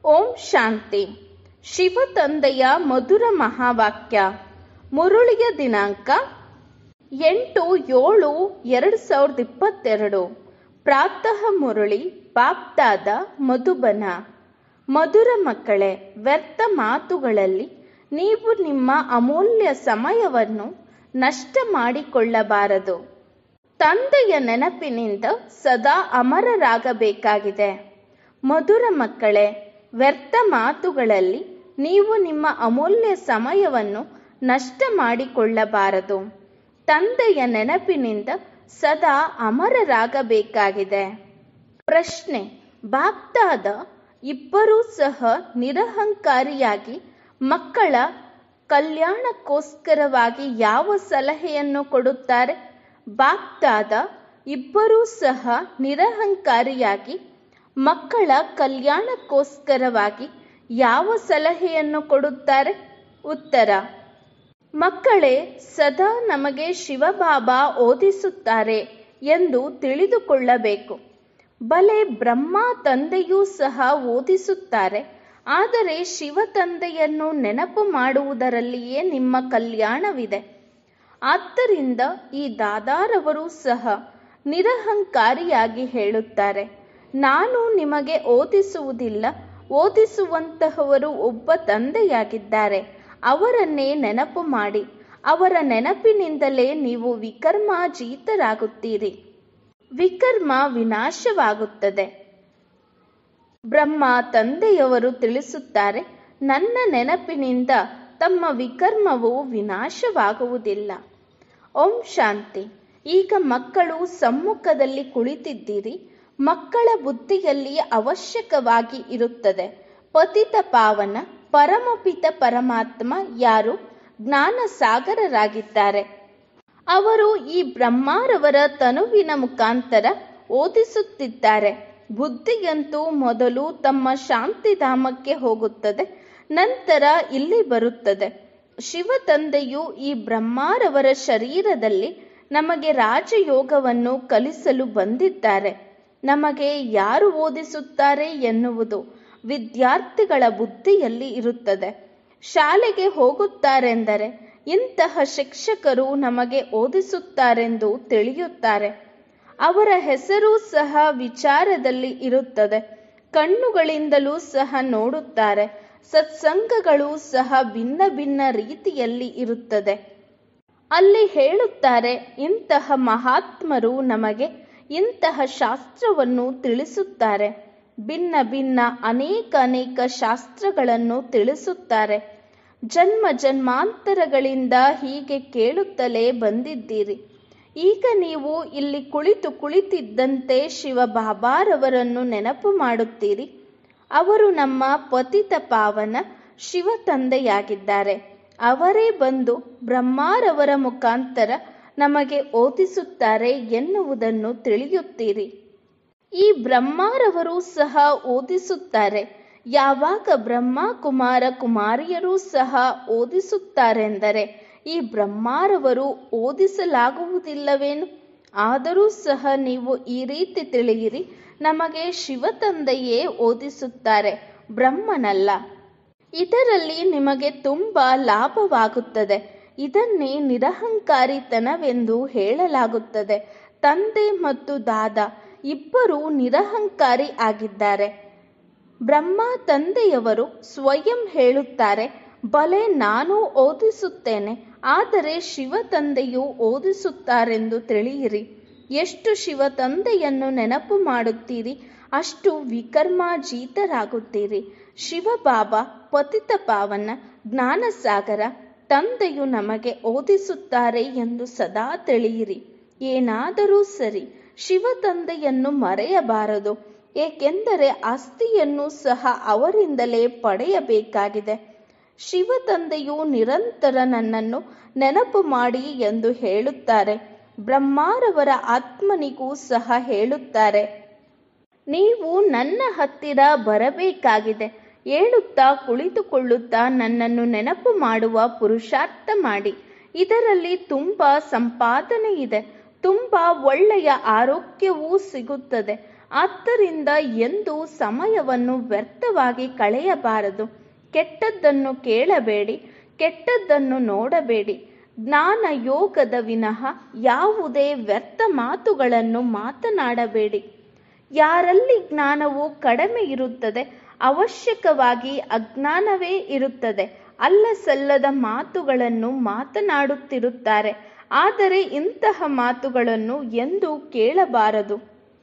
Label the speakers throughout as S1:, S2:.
S1: ಓಂ ಶಾಂತಿ ಶಿವ ತಂದೆಯ ಮಧುರ ಮಹಾವಾಕ್ಯ ಮುರುಳಿಯ ದಿನಾಂಕ ಎಂಟು ಏಳು ಎರಡು ಸಾವಿರದ ಇಪ್ಪತ್ತೆರಡು ಪ್ರಾತಃ ಮುರುಳಿ ಬಾಪ್ದಾದ ಮಧುಬನ ಮಧುರ ಮಕ್ಕಳೇ ವ್ಯರ್ಥ ಮಾತುಗಳಲ್ಲಿ ನೀವು ನಿಮ್ಮ ಅಮೂಲ್ಯ ಸಮಯವನ್ನು ನಷ್ಟ ಮಾಡಿಕೊಳ್ಳಬಾರದು ತಂದೆಯ ನೆನಪಿನಿಂದ ಸದಾ ಅಮರರಾಗಬೇಕಾಗಿದೆ ಮಧುರ ಮಕ್ಕಳೇ ವ್ಯರ್ಥ ಮಾತುಗಳಲ್ಲಿ ನೀವು ನಿಮ್ಮ ಅಮೂಲ್ಯ ಸಮಯವನ್ನು ನಷ್ಟ ಮಾಡಿಕೊಳ್ಳಬಾರದು ತಂದೆಯ ನೆನಪಿನಿಂದ ಸದಾ ಅಮರರಾಗಬೇಕಾಗಿದೆ ಪ್ರಶ್ನೆ ಬಾಪ್ತಾದ ಇಬ್ಬರೂ ಸಹ ನಿರಹಂಕಾರಿಯಾಗಿ ಮಕ್ಕಳ ಕಲ್ಯಾಣಕ್ಕೋಸ್ಕರವಾಗಿ ಯಾವ ಸಲಹೆಯನ್ನು ಕೊಡುತ್ತಾರೆ ಬಾಪ್ತಾದ ಇಬ್ಬರೂ ಸಹ ನಿರಹಂಕಾರಿಯಾಗಿ ಮಕ್ಕಳ ಕಲ್ಯಾಣಕ್ಕೋಸ್ಕರವಾಗಿ ಯಾವ ಸಲಹೆಯನ್ನು ಕೊಡುತ್ತಾರೆ ಉತ್ತರ ಮಕ್ಕಳೇ ಸದಾ ನಮಗೆ ಶಿವಬಾಬಾ ಓದಿಸುತ್ತಾರೆ ಎಂದು ತಿಳಿದುಕೊಳ್ಳಬೇಕು ಬಲೆ ಬ್ರಹ್ಮ ತಂದೆಯೂ ಸಹ ಓದಿಸುತ್ತಾರೆ ಆದರೆ ಶಿವ ತಂದೆಯನ್ನು ನೆನಪು ಮಾಡುವುದರಲ್ಲಿಯೇ ನಿಮ್ಮ ಕಲ್ಯಾಣವಿದೆ ಆದ್ದರಿಂದ ಈ ದಾದಾರವರು ಸಹ ನಿರಹಂಕಾರಿಯಾಗಿ ಹೇಳುತ್ತಾರೆ ನಾನು ನಿಮಗೆ ಓದಿಸುವುದಿಲ್ಲ ಓದಿಸುವಂತಹವರು ಒಬ್ಬ ತಂದೆಯಾಗಿದ್ದಾರೆ ಅವರನ್ನೇ ನೆನಪು ಮಾಡಿ ಅವರ ನೆನಪಿನಿಂದಲೇ ನೀವು ವಿಕರ್ಮಾಜೀತರಾಗುತ್ತೀರಿ ವಿಕರ್ಮ ವಿನಾಶವಾಗುತ್ತದೆ ಬ್ರಹ್ಮ ತಂದೆಯವರು ತಿಳಿಸುತ್ತಾರೆ ನನ್ನ ನೆನಪಿನಿಂದ ತಮ್ಮ ವಿಕರ್ಮವು ವಿನಾಶವಾಗುವುದಿಲ್ಲ ಓಂ ಶಾಂತಿ ಈಗ ಮಕ್ಕಳು ಸಮ್ಮುಖದಲ್ಲಿ ಕುಳಿತಿದ್ದೀರಿ ಮಕ್ಕಳ ಬುದ್ಧಿಯಲ್ಲಿ ಅವಶ್ಯಕವಾಗಿ ಇರುತ್ತದೆ ಪತಿತ ಪಾವನ ಪರಮಪಿತ ಪರಮಾತ್ಮ ಯಾರು ಜ್ಞಾನ ಸಾಗರರಾಗಿದ್ದಾರೆ ಅವರು ಈ ಬ್ರಹ್ಮಾರವರ ತನುವಿನ ಮುಖಾಂತರ ಓದಿಸುತ್ತಿದ್ದಾರೆ ಬುದ್ಧಿಯಂತೂ ಮೊದಲು ತಮ್ಮ ಶಾಂತಿಧಾಮಕ್ಕೆ ಹೋಗುತ್ತದೆ ನಂತರ ಇಲ್ಲಿ ಬರುತ್ತದೆ ಶಿವ ತಂದೆಯು ಈ ಬ್ರಹ್ಮಾರವರ ಶರೀರದಲ್ಲಿ ನಮಗೆ ರಾಜಯೋಗವನ್ನು ಕಲಿಸಲು ಬಂದಿದ್ದಾರೆ ನಮಗೆ ಯಾರು ಓದಿಸುತ್ತಾರೆ ಎನ್ನುವುದು ವಿದ್ಯಾರ್ಥಿಗಳ ಬುದ್ಧಿಯಲ್ಲಿ ಇರುತ್ತದೆ ಶಾಲೆಗೆ ಹೋಗುತ್ತಾರೆಂದರೆ ಇಂತಹ ಶಿಕ್ಷಕರು ನಮಗೆ ಓದಿಸುತ್ತಾರೆಂದು ತಿಳಿಯುತ್ತಾರೆ ಅವರ ಹೆಸರು ಸಹ ವಿಚಾರದಲ್ಲಿ ಇರುತ್ತದೆ ಕಣ್ಣುಗಳಿಂದಲೂ ಸಹ ನೋಡುತ್ತಾರೆ ಸತ್ಸಂಗಗಳು ಸಹ ಭಿನ್ನ ಭಿನ್ನ ರೀತಿಯಲ್ಲಿ ಇರುತ್ತದೆ ಅಲ್ಲಿ ಹೇಳುತ್ತಾರೆ ಇಂತಹ ಮಹಾತ್ಮರು ನಮಗೆ ಇಂತಹ ಶಾಸ್ತ್ರವನ್ನು ತಿಳಿಸುತ್ತಾರೆ ಭಿನ್ನ ಭಿನ್ನ ಅನೇಕ ಅನೇಕ ಶಾಸ್ತ್ರಗಳನ್ನು ತಿಳಿಸುತ್ತಾರೆ ಜನ್ಮ ಜನ್ಮಾಂತರಗಳಿಂದ ಹೀಗೆ ಕೇಳುತ್ತಲೇ ಬಂದಿದ್ದೀರಿ ಈಗ ನೀವು ಇಲ್ಲಿ ಕುಳಿತು ಕುಳಿತಿದ್ದಂತೆ ಶಿವ ಬಾಬಾರವರನ್ನು ನೆನಪು ಮಾಡುತ್ತೀರಿ ಅವರು ನಮ್ಮ ಪತಿತ ಪಾವನ ಶಿವ ತಂದೆಯಾಗಿದ್ದಾರೆ ಅವರೇ ಬಂದು ಬ್ರಹ್ಮಾರವರ ಮುಖಾಂತರ ನಮಗೆ ಓದಿಸುತ್ತಾರೆ ಎನ್ನುವುದನ್ನು ತಿಳಿಯುತ್ತೀರಿ ಈ ಬ್ರಹ್ಮಾರವರು ಸಹ ಓದಿಸುತ್ತಾರೆ ಯಾವಾಗ ಬ್ರಹ್ಮ ಕುಮಾರ ಕುಮಾರಿಯರೂ ಸಹ ಓದಿಸುತ್ತಾರೆಂದರೆ ಈ ಬ್ರಹ್ಮಾರವರು ಓದಿಸಲಾಗುವುದಿಲ್ಲವೇನು ಆದರೂ ಸಹ ನೀವು ಈ ರೀತಿ ತಿಳಿಯಿರಿ ನಮಗೆ ಶಿವ ತಂದೆಯೇ ಓದಿಸುತ್ತಾರೆ ಬ್ರಹ್ಮನಲ್ಲ ಇದರಲ್ಲಿ ನಿಮಗೆ ತುಂಬಾ ಲಾಭವಾಗುತ್ತದೆ ಇದನ್ನೇ ನಿರಹಂಕಾರಿತನವೆಂದು ಹೇಳಲಾಗುತ್ತದೆ ತಂದೆ ಮತ್ತು ದಾದಾ ಇಬ್ಬರೂ ನಿರಹಂಕಾರಿ ಆಗಿದ್ದಾರೆ ಬ್ರಹ್ಮ ತಂದೆಯವರು ಸ್ವಯಂ ಹೇಳುತ್ತಾರೆ ಬಲೆ ನಾನು ಓದಿಸುತ್ತೇನೆ ಆದರೆ ಶಿವ ತಂದೆಯು ಓದಿಸುತ್ತಾರೆಂದು ತಿಳಿಯಿರಿ ಎಷ್ಟು ಶಿವ ತಂದೆಯನ್ನು ನೆನಪು ಮಾಡುತ್ತೀರಿ ಅಷ್ಟು ವಿಕರ್ಮಾಜೀತರಾಗುತ್ತೀರಿ ಶಿವ ಬಾಬಾ ಪತಿತ ಪಾವನ ಜ್ಞಾನಸಾಗರ ತಂದೆಯು ನಮಗೆ ಓದಿಸುತ್ತಾರೆ ಎಂದು ಸದಾ ತಿಳಿಯಿರಿ ಏನಾದರೂ ಸರಿ ಶಿವ ತಂದೆಯನ್ನು ಮರೆಯಬಾರದು ಏಕೆಂದರೆ ಆಸ್ತಿಯನ್ನು ಸಹ ಅವರಿಂದಲೇ ಪಡೆಯಬೇಕಾಗಿದೆ ಶಿವ ತಂದೆಯು ನಿರಂತರ ನನ್ನನ್ನು ನೆನಪು ಮಾಡಿ ಎಂದು ಹೇಳುತ್ತಾರೆ ಬ್ರಹ್ಮಾರವರ ಆತ್ಮನಿಗೂ ಸಹ ಹೇಳುತ್ತಾರೆ ನೀವು ನನ್ನ ಹತ್ತಿರ ಬರಬೇಕಾಗಿದೆ ಹೇಳುತ್ತಾ ಕುಳಿತುಕೊಳ್ಳುತ್ತಾ ನನ್ನನ್ನು ನೆನಪು ಮಾಡುವ ಪುರುಷಾರ್ಥ ಮಾಡಿ ಇದರಲ್ಲಿ ತುಂಬಾ ಸಂಪಾದನೆ ಇದೆ ತುಂಬಾ ಒಳ್ಳೆಯ ಆರೋಗ್ಯವೂ ಸಿಗುತ್ತದೆ ಆದ್ದರಿಂದ ಎಂದೂ ಸಮಯವನ್ನು ವ್ಯರ್ಥವಾಗಿ ಕಳೆಯಬಾರದು ಕೆಟ್ಟದ್ದನ್ನು ಕೇಳಬೇಡಿ ಕೆಟ್ಟದ್ದನ್ನು ನೋಡಬೇಡಿ ಜ್ಞಾನ ಯೋಗದ ವಿನಃ ಯಾವುದೇ ವ್ಯರ್ಥ ಮಾತುಗಳನ್ನು ಮಾತನಾಡಬೇಡಿ ಯಾರಲ್ಲಿ ಜ್ಞಾನವು ಕಡಿಮೆ ಇರುತ್ತದೆ ಅವಶ್ಯಕವಾಗಿ ಅಜ್ಞಾನವೇ ಇರುತ್ತದೆ ಅಲ್ಲ ಸಲ್ಲದ ಮಾತುಗಳನ್ನು ಮಾತನಾಡುತ್ತಿರುತ್ತಾರೆ ಆದರೆ ಇಂತಹ ಮಾತುಗಳನ್ನು ಎಂದೂ ಕೇಳಬಾರದು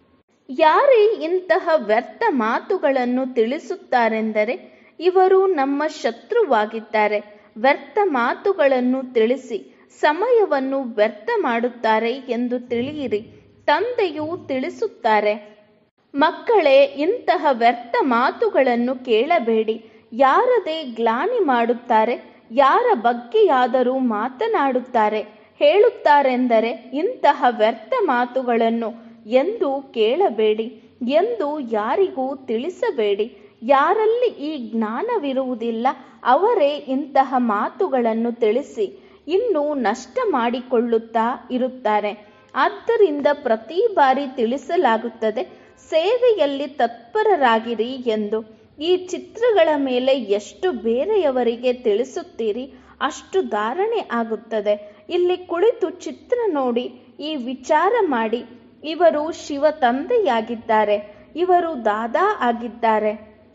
S1: ಯಾರೇ ಇಂತಹ ವ್ಯರ್ಥ ಮಾತುಗಳನ್ನು ತಿಳಿಸುತ್ತಾರೆಂದರೆ ಇವರು ನಮ್ಮ ಶತ್ರುವಾಗಿದ್ದಾರೆ ವ್ಯರ್ಥ ಮಾತುಗಳನ್ನು ತಿಳಿಸಿ ಸಮಯವನ್ನು ವ್ಯರ್ಥ ಮಾಡುತ್ತಾರೆ ಎಂದು ತಿಳಿಯಿರಿ ತಂದೆಯು ತಿಳಿಸುತ್ತಾರೆ ಮಕ್ಕಳೇ ಇಂತಹ ವ್ಯರ್ಥ ಮಾತುಗಳನ್ನು ಕೇಳಬೇಡಿ ಯಾರದೇ ಗ್ಲಾನಿ ಮಾಡುತ್ತಾರೆ ಯಾರ ಬಗ್ಗೆಯಾದರೂ ಮಾತನಾಡುತ್ತಾರೆ ಹೇಳುತ್ತಾರೆಂದರೆ ಇಂತಹ ವ್ಯರ್ಥ ಮಾತುಗಳನ್ನು ಎಂದು ಕೇಳಬೇಡಿ ಎಂದು ಯಾರಿಗೂ ತಿಳಿಸಬೇಡಿ ಯಾರಲ್ಲಿ ಈ ಜ್ಞಾನವಿರುವುದಿಲ್ಲ ಅವರೇ ಇಂತಹ ಮಾತುಗಳನ್ನು ತಿಳಿಸಿ ಇನ್ನೂ ನಷ್ಟ ಮಾಡಿಕೊಳ್ಳುತ್ತಾ ಇರುತ್ತಾರೆ ಆದ್ದರಿಂದ ಪ್ರತಿ ಬಾರಿ ತಿಳಿಸಲಾಗುತ್ತದೆ ಸೇವೆಯಲ್ಲಿ ತತ್ಪರರಾಗಿರಿ ಎಂದು ಈ ಚಿತ್ರಗಳ ಮೇಲೆ ಎಷ್ಟು ಬೇರೆಯವರಿಗೆ ತಿಳಿಸುತ್ತೀರಿ ಅಷ್ಟು ಧಾರಣೆ ಆಗುತ್ತದೆ ಇಲ್ಲಿ ಕುಳಿತು ಚಿತ್ರ ನೋಡಿ ಈ ವಿಚಾರ ಮಾಡಿ ಇವರು ಶಿವ ತಂದೆಯಾಗಿದ್ದಾರೆ ಇವರು ದಾದಾ ಆಗಿದ್ದಾರೆ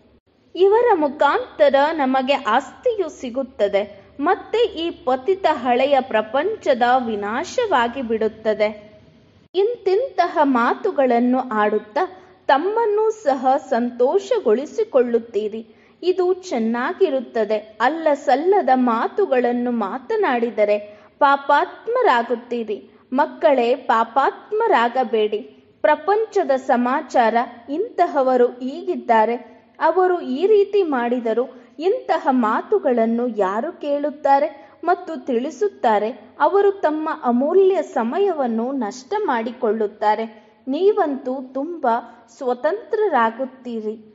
S1: ಇವರ ಮುಖಾಂತರ ನಮಗೆ ಆಸ್ತಿಯು ಸಿಗುತ್ತದೆ ಮತ್ತೆ ಈ ಪತಿತ ಹಳೆಯ ಪ್ರಪಂಚದ ವಿನಾಶವಾಗಿ ಬಿಡುತ್ತದೆ ಇಂತಿಂತಹ ಮಾತುಗಳನ್ನು ಆಡುತ್ತಾ ತಮ್ಮನ್ನು ಸಹ ಸಂತೋಷಗೊಳಿಸಿಕೊಳ್ಳುತ್ತೀರಿ ಇದು ಚೆನ್ನಾಗಿರುತ್ತದೆ ಅಲ್ಲ ಸಲ್ಲದ ಮಾತುಗಳನ್ನು ಮಾತನಾಡಿದರೆ ಪಾಪಾತ್ಮರಾಗುತ್ತೀರಿ ಮಕ್ಕಳೇ ಪಾಪಾತ್ಮರಾಗಬೇಡಿ ಪ್ರಪಂಚದ ಸಮಾಚಾರ ಇಂತಹವರು ಈಗಿದ್ದಾರೆ ಅವರು ಈ ರೀತಿ ಮಾಡಿದರು ಇಂತಹ ಮಾತುಗಳನ್ನು ಯಾರು ಕೇಳುತ್ತಾರೆ ಮತ್ತು ತಿಳಿಸುತ್ತಾರೆ ಅವರು ತಮ್ಮ ಅಮೂಲ್ಯ ಸಮಯವನ್ನು ನಷ್ಟ ಮಾಡಿಕೊಳ್ಳುತ್ತಾರೆ ನೀವಂತೂ ತುಂಬ ಸ್ವತಂತ್ರರಾಗುತ್ತೀರಿ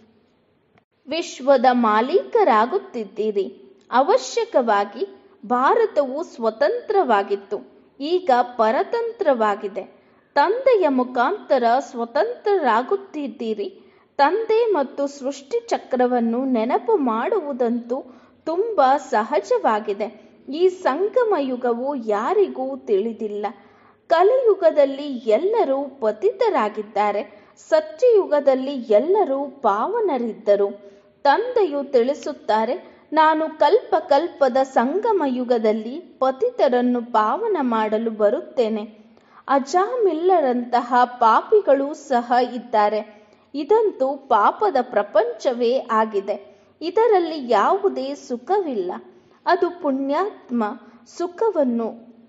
S1: ವಿಶ್ವದ ಮಾಲೀಕರಾಗುತ್ತಿದ್ದೀರಿ ಅವಶ್ಯಕವಾಗಿ ಭಾರತವು ಸ್ವತಂತ್ರವಾಗಿತ್ತು ಈಗ ಪರತಂತ್ರವಾಗಿದೆ ತಂದೆಯ ಮುಖಾಂತರ ಸ್ವತಂತ್ರರಾಗುತ್ತಿದ್ದೀರಿ ತಂದೆ ಮತ್ತು ಸೃಷ್ಟಿ ಚಕ್ರವನ್ನು ನೆನಪು ಮಾಡುವುದಂತೂ ತುಂಬ ಸಹಜವಾಗಿದೆ ಈ ಸಂಗಮ ಯುಗವು ಯಾರಿಗೂ ತಿಳಿದಿಲ್ಲ ಕಲಿಯುಗದಲ್ಲಿ ಎಲ್ಲರೂ ಪತಿತರಾಗಿದ್ದಾರೆ ಸತ್ಯಯುಗದಲ್ಲಿ ಎಲ್ಲರೂ ಪಾವನರಿದ್ದರು ತಂದೆಯು ತಿಳಿಸುತ್ತಾರೆ ನಾನು ಕಲ್ಪ ಕಲ್ಪದ ಸಂಗಮ ಯುಗದಲ್ಲಿ ಪತಿತರನ್ನು ಪಾವನ ಮಾಡಲು ಬರುತ್ತೇನೆ ಅಜಾಮಿಲ್ಲರಂತಹ ಪಾಪಿಗಳೂ ಸಹ ಇದ್ದಾರೆ ಇದಂತೂ ಪಾಪದ ಪ್ರಪಂಚವೇ ಆಗಿದೆ ಇದರಲ್ಲಿ ಯಾವುದೇ ಸುಖವಿಲ್ಲ ಅದು ಪುಣ್ಯಾತ್ಮ ಸುಖವನ್ನು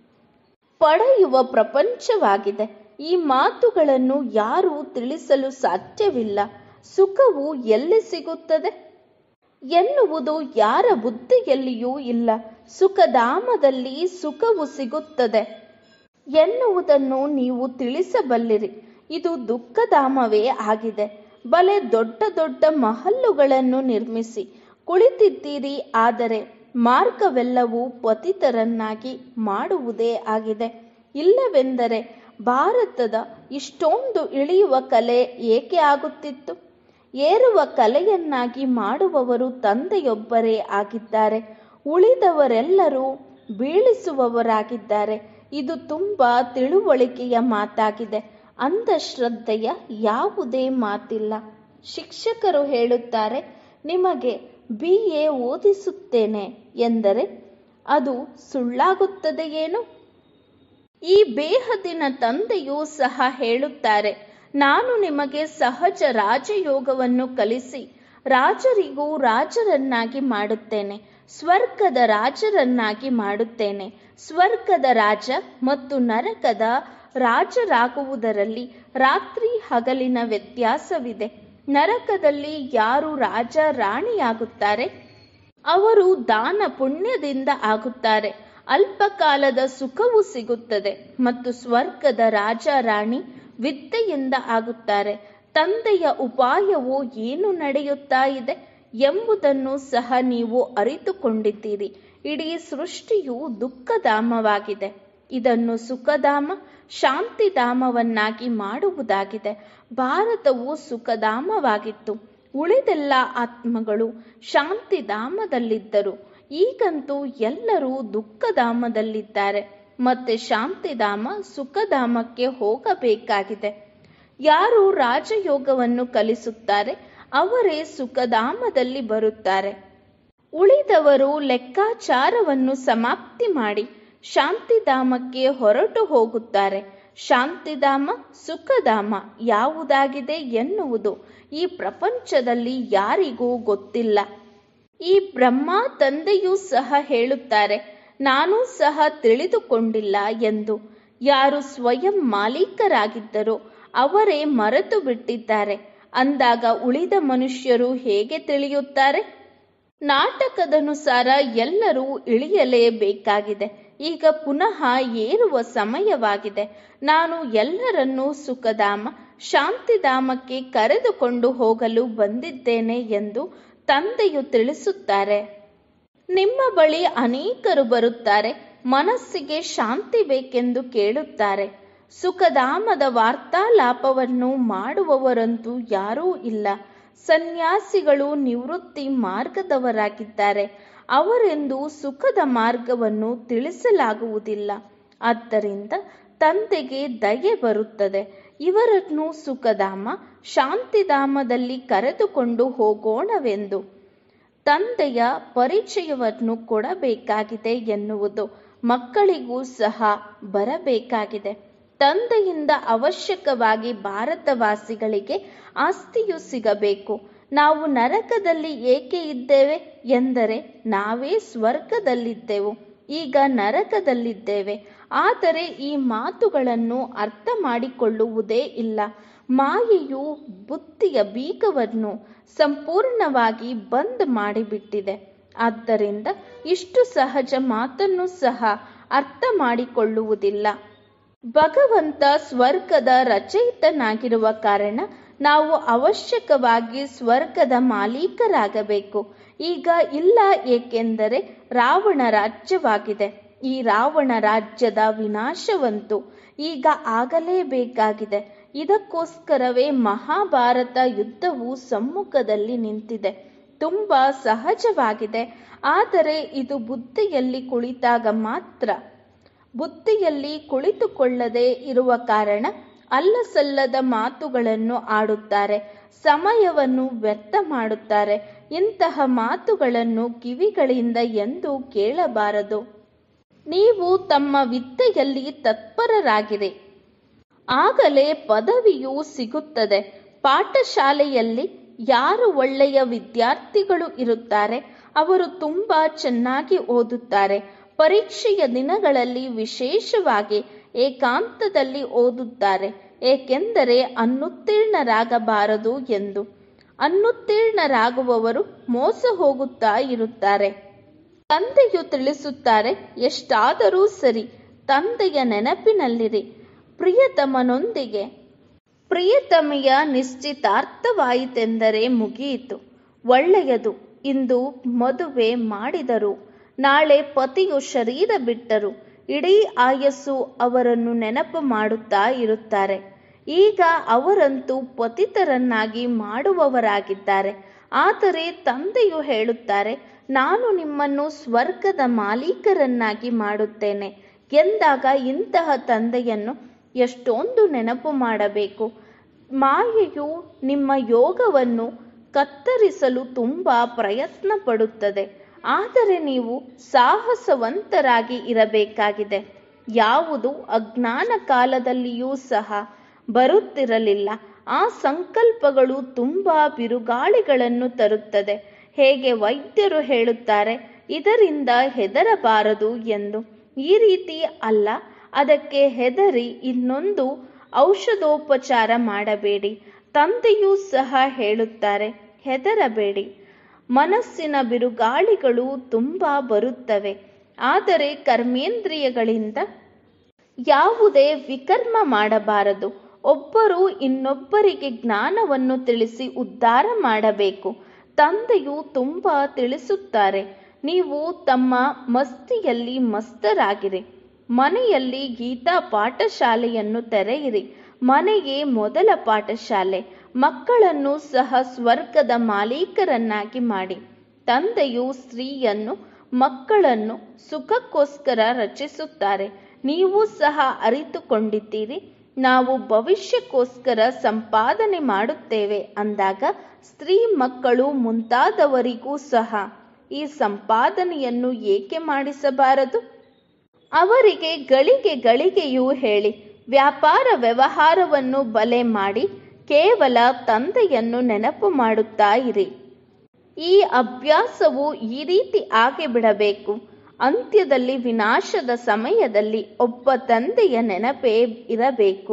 S1: ಪಡೆಯುವ ಪ್ರಪಂಚವಾಗಿದೆ ಈ ಮಾತುಗಳನ್ನು ಯಾರೂ ತಿಳಿಸಲು ಸಾಧ್ಯವಿಲ್ಲ ಸುಖವು ಎಲ್ಲಿ ಸಿಗುತ್ತದೆ ಎನ್ನುವುದು ಯಾರ ಬುದ್ಧಿಯಲ್ಲಿಯೂ ಇಲ್ಲ ಸುಖಧಾಮದಲ್ಲಿ ಸುಖವು ಸಿಗುತ್ತದೆ ಎನ್ನುವುದನ್ನು ನೀವು ತಿಳಿಸಬಲ್ಲಿರಿ ಇದು ದುಃಖಧಾಮವೇ ಆಗಿದೆ ಬಲೆ ದೊಡ್ಡ ದೊಡ್ಡ ಮಹಲ್ಲುಗಳನ್ನು ನಿರ್ಮಿಸಿ ಕುಳಿತಿದ್ದೀರಿ ಆದರೆ ಮಾರ್ಗವೆಲ್ಲವೂ ಪತಿತರನ್ನಾಗಿ ಮಾಡುವುದೇ ಆಗಿದೆ ಇಲ್ಲವೆಂದರೆ ಭಾರತದ ಇಷ್ಟೊಂದು ಇಳಿಯುವ ಕಲೆ ಏಕೆ ಆಗುತ್ತಿತ್ತು ಏರುವ ಕಲೆಯನ್ನಾಗಿ ಮಾಡುವವರು ತಂದೆಯೊಬ್ಬರೇ ಆಗಿದ್ದಾರೆ ಉಳಿದವರೆಲ್ಲರೂ ಬೀಳಿಸುವವರಾಗಿದ್ದಾರೆ ಇದು ತುಂಬ ತಿಳುವಳಿಕೆಯ ಮಾತಾಗಿದೆ ಅಂಧಶ್ರದ್ಧೆಯ ಯಾವುದೇ ಮಾತಿಲ್ಲ ಶಿಕ್ಷಕರು ಹೇಳುತ್ತಾರೆ ನಿಮಗೆ ಬಿ ಎ ಓದಿಸುತ್ತೇನೆ ಎಂದರೆ ಅದು ಸುಳ್ಳಾಗುತ್ತದೆಯೇನು ಈ ಬೇಹದಿನ ತಂದೆಯೂ ಸಹ ಹೇಳುತ್ತಾರೆ ನಾನು ನಿಮಗೆ ಸಹಜ ರಾಜಯೋಗವನ್ನು ಕಲಿಸಿ ರಾಜರಿಗೂ ರಾಜರನ್ನಾಗಿ ಮಾಡುತ್ತೇನೆ ಸ್ವರ್ಗದ ರಾಜರನ್ನಾಗಿ ಮಾಡುತ್ತೇನೆ ಸ್ವರ್ಗದ ರಾಜ ಮತ್ತು ನರಕದ ರಾಜರಾಗುವುದರಲ್ಲಿ ರಾತ್ರಿ ಹಗಲಿನ ವ್ಯತ್ಯಾಸವಿದೆ ನರಕದಲ್ಲಿ ಯಾರು ರಾಜ ರಾಣಿಯಾಗುತ್ತಾರೆ ಅವರು ದಾನ ಪುಣ್ಯದಿಂದ ಆಗುತ್ತಾರೆ ಅಲ್ಪಕಾಲದ ಸುಖವು ಸಿಗುತ್ತದೆ ಮತ್ತು ಸ್ವರ್ಗದ ರಾಜ ರಾಣಿ ವಿದ್ಯೆಯಿಂದ ಆಗುತ್ತಾರೆ ತಂದೆಯ ಉಪಾಯವು ಏನು ನಡೆಯುತ್ತಾ ಇದೆ ಎಂಬುದನ್ನು ಸಹ ನೀವು ಅರಿತುಕೊಂಡಿದ್ದೀರಿ ಇಡೀ ಸೃಷ್ಟಿಯು ದುಃಖಧಾಮವಾಗಿದೆ ಇದನ್ನು ಸುಖಧಾಮ ಶಾಂತಿಧಾಮವನ್ನಾಗಿ ಮಾಡುವುದಾಗಿದೆ ಭಾರತವು ಸುಖಧಾಮವಾಗಿತ್ತು ಉಳಿದೆಲ್ಲ ಆತ್ಮಗಳು ಶಾಂತಿಧಾಮದಲ್ಲಿದ್ದರು ಈಗಂತೂ ಎಲ್ಲರೂ ದುಃಖಧಾಮದಲ್ಲಿದ್ದಾರೆ ಮತ್ತೆ ಶಾಂತಿಧಾಮ ಸುಖಧಾಮಕ್ಕೆ ಹೋಗಬೇಕಾಗಿದೆ ಯಾರು ರಾಜಯೋಗವನ್ನು ಕಲಿಸುತ್ತಾರೆ ಅವರೇ ಸುಖಧಾಮದಲ್ಲಿ ಬರುತ್ತಾರೆ ಉಳಿದವರು ಲೆಕ್ಕಾಚಾರವನ್ನು ಸಮಾಪ್ತಿ ಮಾಡಿ ಶಾಂತಿಧಾಮಕ್ಕೆ ಹೊರಟು ಹೋಗುತ್ತಾರೆ ಶಾಂತಿಧಾಮ ಸುಖಧಾಮ ಯಾವುದಾಗಿದೆ ಎನ್ನುವುದು ಈ ಪ್ರಪಂಚದಲ್ಲಿ ಯಾರಿಗೂ ಗೊತ್ತಿಲ್ಲ ಈ ಬ್ರಹ್ಮ ತಂದೆಯೂ ಸಹ ಹೇಳುತ್ತಾರೆ ನಾನೂ ಸಹ ತಿಳಿದುಕೊಂಡಿಲ್ಲ ಎಂದು ಯಾರು ಸ್ವಯಂ ಮಾಲೀಕರಾಗಿದ್ದರೋ ಅವರೇ ಮರೆತು ಬಿಟ್ಟಿದ್ದಾರೆ ಅಂದಾಗ ಉಳಿದ ಮನುಷ್ಯರು ಹೇಗೆ ತಿಳಿಯುತ್ತಾರೆ ನಾಟಕದನುಸಾರ ಎಲ್ಲರೂ ಇಳಿಯಲೇಬೇಕಾಗಿದೆ ಈಗ ಪುನಃ ಏರುವ ಸಮಯವಾಗಿದೆ ನಾನು ಎಲ್ಲರನ್ನೂ ಸುಖಧಾಮ ಶಾಂತಿಧಾಮಕ್ಕೆ ಕರೆದುಕೊಂಡು ಹೋಗಲು ಬಂದಿದ್ದೇನೆ ಎಂದು ತಂದೆಯು ತಿಳಿಸುತ್ತಾರೆ ನಿಮ್ಮ ಬಳಿ ಅನೇಕರು ಬರುತ್ತಾರೆ ಮನಸ್ಸಿಗೆ ಶಾಂತಿ ಬೇಕೆಂದು ಕೇಳುತ್ತಾರೆ ಸುಖಧಾಮದ ವಾರ್ತಾಲಾಪವನ್ನು ಮಾಡುವವರಂತೂ ಯಾರೂ ಇಲ್ಲ ಸನ್ಯಾಸಿಗಳು ನಿವೃತ್ತಿ ಮಾರ್ಗದವರಾಗಿದ್ದಾರೆ ಅವರೆಂದು ಸುಖದ ಮಾರ್ಗವನ್ನು ತಿಳಿಸಲಾಗುವುದಿಲ್ಲ ಆದ್ದರಿಂದ ತಂದೆಗೆ ದಯೆ ಬರುತ್ತದೆ ಇವರನ್ನು ಸುಖಧಾಮ ಶಾಂತಿಧಾಮದಲ್ಲಿ ಕರೆದುಕೊಂಡು ಹೋಗೋಣವೆಂದು ತಂದೆಯ ಪರಿಚಯವನ್ನು ಕೊಡಬೇಕಾಗಿದೆ ಎನ್ನುವುದು ಮಕ್ಕಳಿಗೂ ಸಹ ಬರಬೇಕಾಗಿದೆ ತಂದೆಯಿಂದ ಅವಶ್ಯಕವಾಗಿ ಭಾರತವಾಸಿಗಳಿಗೆ ಆಸ್ತಿಯು ಸಿಗಬೇಕು ನಾವು ನರಕದಲ್ಲಿ ಏಕೆ ಇದ್ದೇವೆ ಎಂದರೆ ನಾವೇ ಸ್ವರ್ಗದಲ್ಲಿದ್ದೆವು ಈಗ ನರಕದಲ್ಲಿದ್ದೇವೆ ಆದರೆ ಈ ಮಾತುಗಳನ್ನು ಅರ್ಥ ಮಾಡಿಕೊಳ್ಳುವುದೇ ಇಲ್ಲ ಮಾಯೆಯು ಬುದ್ಧಿಯ ಬೀಗವನ್ನು ಸಂಪೂರ್ಣವಾಗಿ ಬಂದ್ ಮಾಡಿಬಿಟ್ಟಿದೆ ಆದ್ದರಿಂದ ಇಷ್ಟು ಸಹಜ ಮಾತನ್ನು ಸಹ ಅರ್ಥ ಮಾಡಿಕೊಳ್ಳುವುದಿಲ್ಲ ಭಗವಂತ ಸ್ವರ್ಗದ ರಚಯಿತನಾಗಿರುವ ಕಾರಣ ನಾವು ಅವಶ್ಯಕವಾಗಿ ಸ್ವರ್ಗದ ಮಾಲೀಕರಾಗಬೇಕು ಈಗ ಇಲ್ಲ ಏಕೆಂದರೆ ರಾವಣ ರಾಜ್ಯವಾಗಿದೆ ಈ ರಾವಣ ರಾಜ್ಯದ ವಿನಾಶವಂತೂ ಈಗ ಆಗಲೇಬೇಕಾಗಿದೆ ಇದಕ್ಕೋಸ್ಕರವೇ ಮಹಾಭಾರತ ಯುದ್ಧವು ಸಮ್ಮುಖದಲ್ಲಿ ನಿಂತಿದೆ ತುಂಬಾ ಸಹಜವಾಗಿದೆ ಆದರೆ ಇದು ಬುದ್ಧಿಯಲ್ಲಿ ಕುಳಿತಾಗ ಮಾತ್ರ ಬುದ್ಧಿಯಲ್ಲಿ ಕುಳಿತುಕೊಳ್ಳದೆ ಇರುವ ಕಾರಣ ಅಲ್ಲಸಲ್ಲದ ಮಾತುಗಳನ್ನು ಆಡುತ್ತಾರೆ ಸಮಯವನ್ನು ವ್ಯರ್ಥ ಮಾಡುತ್ತಾರೆ ಇಂತಹ ಮಾತುಗಳನ್ನು ಕಿವಿಗಳಿಂದ ಎಂದೂ ಕೇಳಬಾರದು ನೀವು ತಮ್ಮ ವಿದ್ಯೆಯಲ್ಲಿ ತತ್ಪರರಾಗಿರಿ ಆಗಲೇ ಪದವಿಯೂ ಸಿಗುತ್ತದೆ ಪಾಠಶಾಲೆಯಲ್ಲಿ ಯಾರು ಒಳ್ಳೆಯ ವಿದ್ಯಾರ್ಥಿಗಳು ಇರುತ್ತಾರೆ ಅವರು ತುಂಬಾ ಚೆನ್ನಾಗಿ ಓದುತ್ತಾರೆ ಪರೀಕ್ಷೆಯ ದಿನಗಳಲ್ಲಿ ವಿಶೇಷವಾಗಿ ಏಕಾಂತದಲ್ಲಿ ಓದುತ್ತಾರೆ ಏಕೆಂದರೆ ಅನ್ನುತ್ತೀರ್ಣರಾಗಬಾರದು ಎಂದು ಅನ್ನುತ್ತೀರ್ಣರಾಗುವವರು ಮೋಸ ಹೋಗುತ್ತಾ ಇರುತ್ತಾರೆ ತಂದೆಯು ತಿಳಿಸುತ್ತಾರೆ ಎಷ್ಟಾದರೂ ಸರಿ ತಂದೆಯ ನೆನಪಿನಲ್ಲಿರಿ ಪ್ರಿಯತಮನೊಂದಿಗೆ ಪ್ರಿಯತಮೆಯ ನಿಶ್ಚಿತಾರ್ಥವಾಯಿತೆಂದರೆ ಮುಗಿಯಿತು ಒಳ್ಳೆಯದು ಇಂದು ಮದುವೆ ಮಾಡಿದರು ನಾಳೆ ಪತಿಯು ಶರೀರ ಬಿಟ್ಟರು ಇಡೀ ಆಯಸ್ಸು ಅವರನ್ನು ನೆನಪು ಮಾಡುತ್ತಾ ಇರುತ್ತಾರೆ ಈಗ ಅವರಂತೂ ಪತಿತರನ್ನಾಗಿ ಮಾಡುವವರಾಗಿದ್ದಾರೆ ಆದರೆ ತಂದೆಯು ಹೇಳುತ್ತಾರೆ ನಾನು ನಿಮ್ಮನ್ನು ಸ್ವರ್ಗದ ಮಾಲೀಕರನ್ನಾಗಿ ಮಾಡುತ್ತೇನೆ ಎಂದಾಗ ಇಂತಹ ತಂದೆಯನ್ನು ಎಷ್ಟೊಂದು ನೆನಪು ಮಾಡಬೇಕು ಮಾಯೆಯು ನಿಮ್ಮ ಯೋಗವನ್ನು ಕತ್ತರಿಸಲು ತುಂಬಾ ಪ್ರಯತ್ನ ಪಡುತ್ತದೆ ಆದರೆ ನೀವು ಸಾಹಸವಂತರಾಗಿ ಇರಬೇಕಾಗಿದೆ ಯಾವುದು ಅಜ್ಞಾನ ಕಾಲದಲ್ಲಿಯೂ ಸಹ ಬರುತ್ತಿರಲಿಲ್ಲ ಆ ಸಂಕಲ್ಪಗಳು ತುಂಬಾ ಬಿರುಗಾಳಿಗಳನ್ನು ತರುತ್ತದೆ ಹೇಗೆ ವೈದ್ಯರು ಹೇಳುತ್ತಾರೆ ಇದರಿಂದ ಹೆದರಬಾರದು ಎಂದು ಈ ರೀತಿ ಅಲ್ಲ ಅದಕ್ಕೆ ಹೆದರಿ ಇನ್ನೊಂದು ಔಷಧೋಪಚಾರ ಮಾಡಬೇಡಿ ತಂದೆಯೂ ಸಹ ಹೇಳುತ್ತಾರೆ ಹೆದರಬೇಡಿ ಮನಸ್ಸಿನ ಬಿರುಗಾಳಿಗಳು ತುಂಬಾ ಬರುತ್ತವೆ ಆದರೆ ಕರ್ಮೇಂದ್ರಿಯಗಳಿಂದ ಯಾವುದೇ ವಿಕರ್ಮ ಮಾಡಬಾರದು ಒಬ್ಬರು ಇನ್ನೊಬ್ಬರಿಗೆ ಜ್ಞಾನವನ್ನು ತಿಳಿಸಿ ಉದ್ಧಾರ ಮಾಡಬೇಕು ತಂದೆಯು ತುಂಬಾ ತಿಳಿಸುತ್ತಾರೆ ನೀವು ತಮ್ಮ ಮಸ್ತಿಯಲ್ಲಿ ಮಸ್ತರಾಗಿರಿ ಮನೆಯಲ್ಲಿ ಗೀತಾ ಪಾಠಶಾಲೆಯನ್ನು ತೆರೆಯಿರಿ ಮನೆಯೇ ಮೊದಲ ಪಾಠಶಾಲೆ ಮಕ್ಕಳನ್ನು ಸಹ ಸ್ವರ್ಗದ ಮಾಲೀಕರನ್ನಾಗಿ ಮಾಡಿ ತಂದೆಯು ಸ್ತ್ರೀಯನ್ನು ಮಕ್ಕಳನ್ನು ಸುಖಕ್ಕೋಸ್ಕರ ರಚಿಸುತ್ತಾರೆ ನೀವು ಸಹ ಅರಿತುಕೊಂಡಿದ್ದೀರಿ ನಾವು ಭವಿಷ್ಯಕ್ಕೋಸ್ಕರ ಸಂಪಾದನೆ ಮಾಡುತ್ತೇವೆ ಅಂದಾಗ ಸ್ತ್ರೀ ಮಕ್ಕಳು ಮುಂತಾದವರಿಗೂ ಸಹ ಈ ಸಂಪಾದನೆಯನ್ನು ಏಕೆ ಮಾಡಿಸಬಾರದು ಅವರಿಗೆ ಗಳಿಗೆ ಗಳಿಗೆಯೂ ಹೇಳಿ ವ್ಯಾಪಾರ ವ್ಯವಹಾರವನ್ನು ಬಲೆ ಮಾಡಿ ಕೇವಲ ತಂದೆಯನ್ನು ನೆನಪು ಮಾಡುತ್ತಾ ಇರಿ ಈ ಅಭ್ಯಾಸವು ಈ ರೀತಿ ಆಗಿಬಿಡಬೇಕು ಅಂತ್ಯದಲ್ಲಿ ವಿನಾಶದ ಸಮಯದಲ್ಲಿ ಒಬ್ಬ ತಂದೆಯ ನೆನಪೇ ಇರಬೇಕು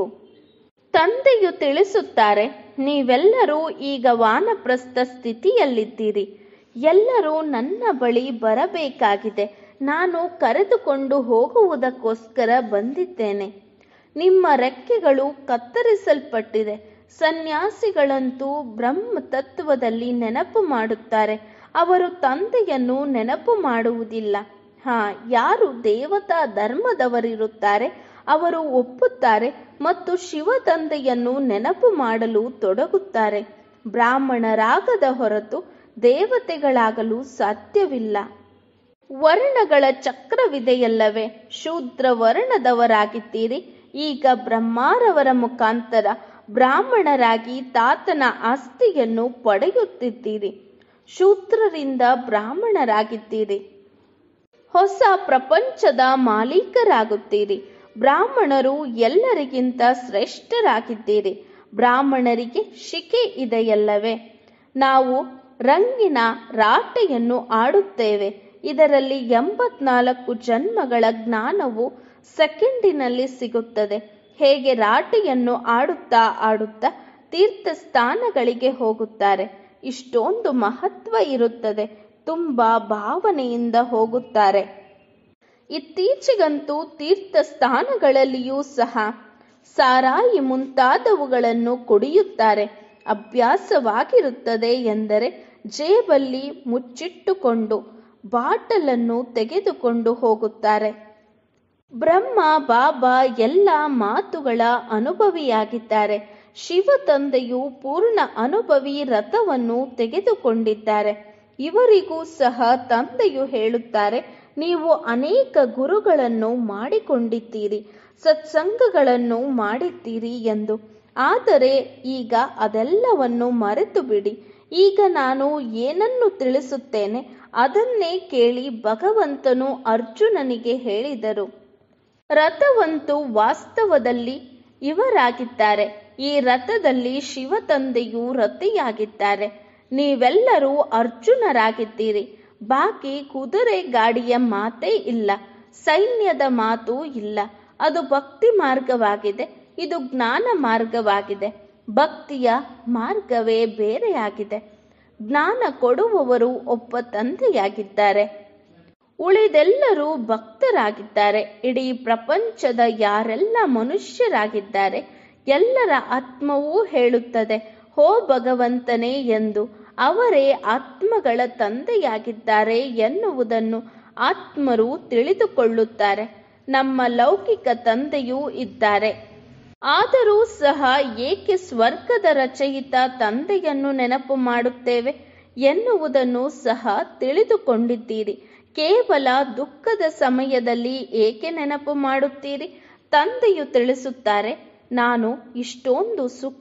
S1: ತಂದೆಯು ತಿಳಿಸುತ್ತಾರೆ ನೀವೆಲ್ಲರೂ ಈಗ ವಾನಪ್ರಸ್ಥ ಸ್ಥಿತಿಯಲ್ಲಿದ್ದೀರಿ ಎಲ್ಲರೂ ನನ್ನ ಬಳಿ ಬರಬೇಕಾಗಿದೆ ನಾನು ಕರೆದುಕೊಂಡು ಹೋಗುವುದಕ್ಕೋಸ್ಕರ ಬಂದಿದ್ದೇನೆ ನಿಮ್ಮ ರೆಕ್ಕೆಗಳು ಕತ್ತರಿಸಲ್ಪಟ್ಟಿದೆ ಸನ್ಯಾಸಿಗಳಂತೂ ಬ್ರಹ್ಮ ತತ್ವದಲ್ಲಿ ನೆನಪು ಮಾಡುತ್ತಾರೆ ಅವರು ತಂದೆಯನ್ನು ನೆನಪು ಮಾಡುವುದಿಲ್ಲ ಹಾ ಯಾರು ದೇವತಾ ಧರ್ಮದವರಿರುತ್ತಾರೆ ಅವರು ಒಪ್ಪುತ್ತಾರೆ ಮತ್ತು ಶಿವ ತಂದೆಯನ್ನು ನೆನಪು ಮಾಡಲು ತೊಡಗುತ್ತಾರೆ ಬ್ರಾಹ್ಮಣರಾಗದ ಹೊರತು ದೇವತೆಗಳಾಗಲು ಸಾಧ್ಯವಿಲ್ಲ ವರ್ಣಗಳ ಚಕ್ರವಿದೆಯಲ್ಲವೇ ಶೂದ್ರ ವರ್ಣದವರಾಗಿದ್ದೀರಿ ಈಗ ಬ್ರಹ್ಮಾರವರ ಮುಖಾಂತರ ಬ್ರಾಹ್ಮಣರಾಗಿ ತಾತನ ಆಸ್ತಿಯನ್ನು ಪಡೆಯುತ್ತಿದ್ದೀರಿ ಶೂದ್ರರಿಂದ ಬ್ರಾಹ್ಮಣರಾಗಿದ್ದೀರಿ ಹೊಸ ಪ್ರಪಂಚದ ಮಾಲೀಕರಾಗುತ್ತೀರಿ ಬ್ರಾಹ್ಮಣರು ಎಲ್ಲರಿಗಿಂತ ಶ್ರೇಷ್ಠರಾಗಿದ್ದೀರಿ ಬ್ರಾಹ್ಮಣರಿಗೆ ಶಿಕೆ ಇದೆಯಲ್ಲವೇ ನಾವು ರಂಗಿನ ರಾಟೆಯನ್ನು ಆಡುತ್ತೇವೆ ಇದರಲ್ಲಿ ಎಂಬತ್ನಾಲ್ಕು ಜನ್ಮಗಳ ಜ್ಞಾನವು ಸೆಕೆಂಡಿನಲ್ಲಿ ಸಿಗುತ್ತದೆ ಹೇಗೆ ರಾಟೆಯನ್ನು ಆಡುತ್ತಾ ಆಡುತ್ತಾ ತೀರ್ಥ ಸ್ಥಾನಗಳಿಗೆ ಹೋಗುತ್ತಾರೆ ಇಷ್ಟೊಂದು ಮಹತ್ವ ಇರುತ್ತದೆ ತುಂಬಾ ಭಾವನೆಯಿಂದ ಹೋಗುತ್ತಾರೆ ಇತ್ತೀಚೆಗಂತೂ ತೀರ್ಥ ಸ್ಥಾನಗಳಲ್ಲಿಯೂ ಸಹ ಸಾರಾಯಿ ಮುಂತಾದವುಗಳನ್ನು ಕುಡಿಯುತ್ತಾರೆ ಅಭ್ಯಾಸವಾಗಿರುತ್ತದೆ ಎಂದರೆ ಜೇಬಲ್ಲಿ ಮುಚ್ಚಿಟ್ಟುಕೊಂಡು ಬಾಟಲನ್ನು ತೆಗೆದುಕೊಂಡು ಹೋಗುತ್ತಾರೆ ಬ್ರಹ್ಮ ಬಾಬಾ ಎಲ್ಲ ಮಾತುಗಳ ಅನುಭವಿಯಾಗಿದ್ದಾರೆ ಶಿವ ತಂದೆಯು ಪೂರ್ಣ ಅನುಭವಿ ರಥವನ್ನು ತೆಗೆದುಕೊಂಡಿದ್ದಾರೆ ಇವರಿಗೂ ಸಹ ತಂದೆಯು ಹೇಳುತ್ತಾರೆ ನೀವು ಅನೇಕ ಗುರುಗಳನ್ನು ಮಾಡಿಕೊಂಡಿದ್ದೀರಿ ಸತ್ಸಂಗಗಳನ್ನು ಮಾಡಿದ್ದೀರಿ ಎಂದು ಆದರೆ ಈಗ ಅದೆಲ್ಲವನ್ನು ಮರೆತು ಬಿಡಿ ಈಗ ನಾನು ಏನನ್ನು ತಿಳಿಸುತ್ತೇನೆ ಅದನ್ನೇ ಕೇಳಿ ಭಗವಂತನು ಅರ್ಜುನನಿಗೆ ಹೇಳಿದರು ರಥವಂತೂ ವಾಸ್ತವದಲ್ಲಿ ಇವರಾಗಿದ್ದಾರೆ ಈ ರಥದಲ್ಲಿ ಶಿವ ತಂದೆಯು ರಥಿಯಾಗಿದ್ದಾರೆ ನೀವೆಲ್ಲರೂ ಅರ್ಜುನರಾಗಿದ್ದೀರಿ ಬಾಕಿ ಕುದುರೆ ಗಾಡಿಯ ಮಾತೇ ಇಲ್ಲ ಸೈನ್ಯದ ಮಾತೂ ಇಲ್ಲ ಅದು ಭಕ್ತಿ ಮಾರ್ಗವಾಗಿದೆ ಇದು ಜ್ಞಾನ ಮಾರ್ಗವಾಗಿದೆ ಭಕ್ತಿಯ ಮಾರ್ಗವೇ ಬೇರೆಯಾಗಿದೆ ಜ್ಞಾನ ಕೊಡುವವರು ಒಬ್ಬ ತಂದೆಯಾಗಿದ್ದಾರೆ ಉಳಿದೆಲ್ಲರೂ ಭಕ್ತರಾಗಿದ್ದಾರೆ ಇಡೀ ಪ್ರಪಂಚದ ಯಾರೆಲ್ಲ ಮನುಷ್ಯರಾಗಿದ್ದಾರೆ ಎಲ್ಲರ ಆತ್ಮವೂ ಹೇಳುತ್ತದೆ ಹೋ ಭಗವಂತನೇ ಎಂದು ಅವರೇ ಆತ್ಮಗಳ ತಂದೆಯಾಗಿದ್ದಾರೆ ಎನ್ನುವುದನ್ನು ಆತ್ಮರು ತಿಳಿದುಕೊಳ್ಳುತ್ತಾರೆ ನಮ್ಮ ಲೌಕಿಕ ತಂದೆಯೂ ಇದ್ದಾರೆ ಆದರೂ ಸಹ ಏಕೆ ಸ್ವರ್ಗದ ರಚಯಿತ ತಂದೆಯನ್ನು ನೆನಪು ಮಾಡುತ್ತೇವೆ ಎನ್ನುವುದನ್ನು ಸಹ ತಿಳಿದುಕೊಂಡಿದ್ದೀರಿ ಕೇವಲ ದುಃಖದ ಸಮಯದಲ್ಲಿ ಏಕೆ ನೆನಪು ಮಾಡುತ್ತೀರಿ ತಂದೆಯು ತಿಳಿಸುತ್ತಾರೆ ನಾನು ಇಷ್ಟೊಂದು ಸುಖ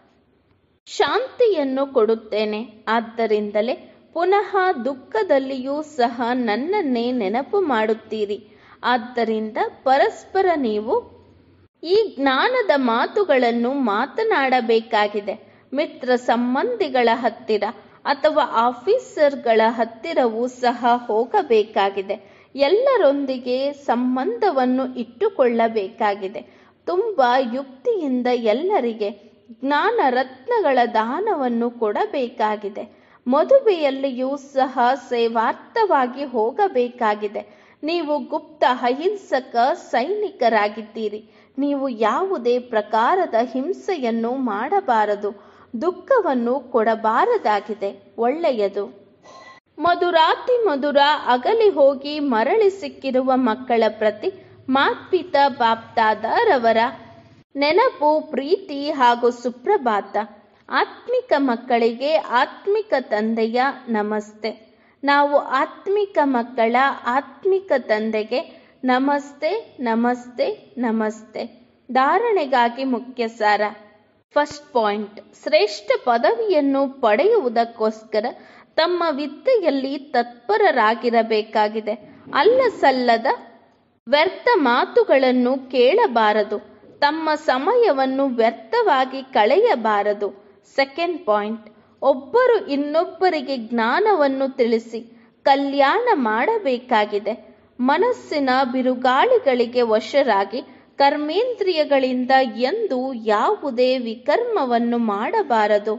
S1: ಶಾಂತಿಯನ್ನು ಕೊಡುತ್ತೇನೆ ಆದ್ದರಿಂದಲೇ ಪುನಃ ದುಃಖದಲ್ಲಿಯೂ ಸಹ ನನ್ನನ್ನೇ ನೆನಪು ಮಾಡುತ್ತೀರಿ ಆದ್ದರಿಂದ ಪರಸ್ಪರ ನೀವು ಈ ಜ್ಞಾನದ ಮಾತುಗಳನ್ನು ಮಾತನಾಡಬೇಕಾಗಿದೆ ಮಿತ್ರ ಸಂಬಂಧಿಗಳ ಹತ್ತಿರ ಅಥವಾ ಆಫೀಸರ್ಗಳ ಹತ್ತಿರವೂ ಸಹ ಹೋಗಬೇಕಾಗಿದೆ ಎಲ್ಲರೊಂದಿಗೆ ಸಂಬಂಧವನ್ನು ಇಟ್ಟುಕೊಳ್ಳಬೇಕಾಗಿದೆ ತುಂಬಾ ಯುಕ್ತಿಯಿಂದ ಎಲ್ಲರಿಗೆ ಜ್ಞಾನ ರತ್ನಗಳ ದಾನವನ್ನು ಕೊಡಬೇಕಾಗಿದೆ ಮದುವೆಯಲ್ಲಿಯೂ ಸಹ ಸೇವಾರ್ಥವಾಗಿ ಹೋಗಬೇಕಾಗಿದೆ ನೀವು ಗುಪ್ತ ಅಹಿಂಸಕ ಸೈನಿಕರಾಗಿದ್ದೀರಿ ನೀವು ಯಾವುದೇ ಪ್ರಕಾರದ ಹಿಂಸೆಯನ್ನು ಮಾಡಬಾರದು ದುಃಖವನ್ನು ಕೊಡಬಾರದಾಗಿದೆ ಒಳ್ಳೆಯದು ಮಧುರಾತಿ ಮಧುರ ಅಗಲಿ ಹೋಗಿ ಮರಳಿ ಸಿಕ್ಕಿರುವ ಮಕ್ಕಳ ಪ್ರತಿ ಮಾತ್ಪಿತಾ ಬಾಪ್ತಾದರವರ ನೆನಪು ಪ್ರೀತಿ ಹಾಗೂ ಸುಪ್ರಭಾತ ಆತ್ಮಿಕ ಮಕ್ಕಳಿಗೆ ಆತ್ಮಿಕ ತಂದೆಯ ನಮಸ್ತೆ ನಾವು ಆತ್ಮಿಕ ಮಕ್ಕಳ ಆತ್ಮಿಕ ತಂದೆಗೆ ನಮಸ್ತೆ ನಮಸ್ತೆ ನಮಸ್ತೆ ಧಾರಣೆಗಾಗಿ ಮುಖ್ಯ ಸಾರ ಫಸ್ಟ್ ಪಾಯಿಂಟ್ ಶ್ರೇಷ್ಠ ಪದವಿಯನ್ನು ಪಡೆಯುವುದಕ್ಕೋಸ್ಕರ ತಮ್ಮ ವಿದ್ಯೆಯಲ್ಲಿ ತತ್ಪರರಾಗಿರಬೇಕಾಗಿದೆ ಅಲ್ಲ ಸಲ್ಲದ ವ್ಯರ್ಥ ಮಾತುಗಳನ್ನು ಕೇಳಬಾರದು ತಮ್ಮ ಸಮಯವನ್ನು ವ್ಯರ್ಥವಾಗಿ ಕಳೆಯಬಾರದು ಸೆಕೆಂಡ್ ಪಾಯಿಂಟ್ ಒಬ್ಬರು ಇನ್ನೊಬ್ಬರಿಗೆ ಜ್ಞಾನವನ್ನು ತಿಳಿಸಿ ಕಲ್ಯಾಣ ಮಾಡಬೇಕಾಗಿದೆ ಮನಸ್ಸಿನ ಬಿರುಗಾಳಿಗಳಿಗೆ ವಶರಾಗಿ ಕರ್ಮೇಂದ್ರಿಯಗಳಿಂದ ಎಂದು ಯಾವುದೇ ವಿಕರ್ಮವನ್ನು ಮಾಡಬಾರದು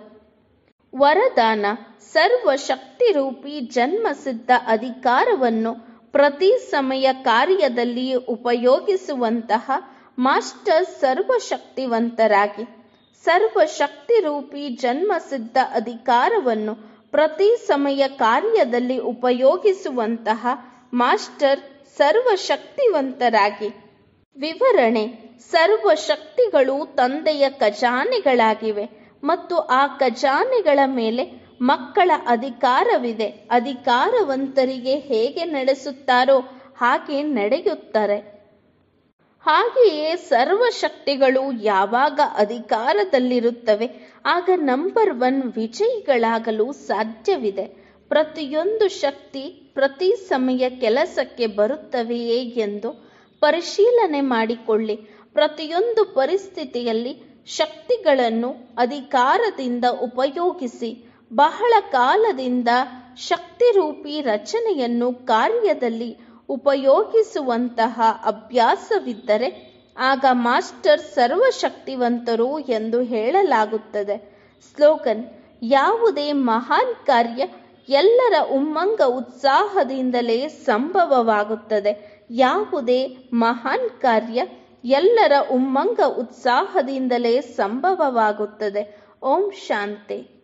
S1: ವರದಾನ ಸರ್ವಶಕ್ತಿರೂಪಿ ಜನ್ಮಸಿದ್ಧ ಅಧಿಕಾರವನ್ನು ಪ್ರತಿ ಸಮಯ ಕಾರ್ಯದಲ್ಲಿ ಉಪಯೋಗಿಸುವಂತಹ ಮಾಸ್ಟರ್ ಸರ್ವಶಕ್ತಿವಂತರಾಗಿ ಸರ್ವಶಕ್ತಿರೂಪಿ ಜನ್ಮಸಿದ್ಧ ಅಧಿಕಾರವನ್ನು ಪ್ರತಿ ಸಮಯ ಕಾರ್ಯದಲ್ಲಿ ಉಪಯೋಗಿಸುವಂತಹ ಮಾಸ್ಟರ್ ಸರ್ವಶಕ್ತಿವಂತರಾಗಿ ವಿವರಣೆ ಸರ್ವಶಕ್ತಿಗಳು ತಂದೆಯ ಖಜಾನೆಗಳಾಗಿವೆ ಮತ್ತು ಆ ಖಜಾನೆಗಳ ಮೇಲೆ ಮಕ್ಕಳ ಅಧಿಕಾರವಿದೆ ಅಧಿಕಾರವಂತರಿಗೆ ಹೇಗೆ ನಡೆಸುತ್ತಾರೋ ಹಾಗೆ ನಡೆಯುತ್ತಾರೆ ಹಾಗೆಯೇ ಸರ್ವಶಕ್ತಿಗಳು ಯಾವಾಗ ಅಧಿಕಾರದಲ್ಲಿರುತ್ತವೆ ಆಗ ನಂಬರ್ ಒನ್ ವಿಜಯಿಗಳಾಗಲು ಸಾಧ್ಯವಿದೆ ಪ್ರತಿಯೊಂದು ಶಕ್ತಿ ಪ್ರತಿ ಸಮಯ ಕೆಲಸಕ್ಕೆ ಬರುತ್ತವೆಯೇ ಎಂದು ಪರಿಶೀಲನೆ ಮಾಡಿಕೊಳ್ಳಿ ಪ್ರತಿಯೊಂದು ಪರಿಸ್ಥಿತಿಯಲ್ಲಿ ಶಕ್ತಿಗಳನ್ನು ಅಧಿಕಾರದಿಂದ ಉಪಯೋಗಿಸಿ ಬಹಳ ಕಾಲದಿಂದ ಶಕ್ತಿರೂಪಿ ರಚನೆಯನ್ನು ಕಾರ್ಯದಲ್ಲಿ ಉಪಯೋಗಿಸುವಂತಹ ಅಭ್ಯಾಸವಿದ್ದರೆ ಆಗ ಮಾಸ್ಟರ್ ಸರ್ವಶಕ್ತಿವಂತರು ಎಂದು ಹೇಳಲಾಗುತ್ತದೆ ಸ್ಲೋಗನ್ ಯಾವುದೇ ಮಹಾನ್ ಕಾರ್ಯ ಎಲ್ಲರ ಉಮ್ಮಂಗ ಉತ್ಸಾಹದಿಂದಲೇ ಸಂಭವವಾಗುತ್ತದೆ ಯಾವುದೇ ಮಹಾನ್ ಕಾರ್ಯ ಎಲ್ಲರ ಉಮ್ಮಂಗ ಉತ್ಸಾಹದಿಂದಲೇ ಸಂಭವವಾಗುತ್ತದೆ ಓಂ ಶಾಂತಿ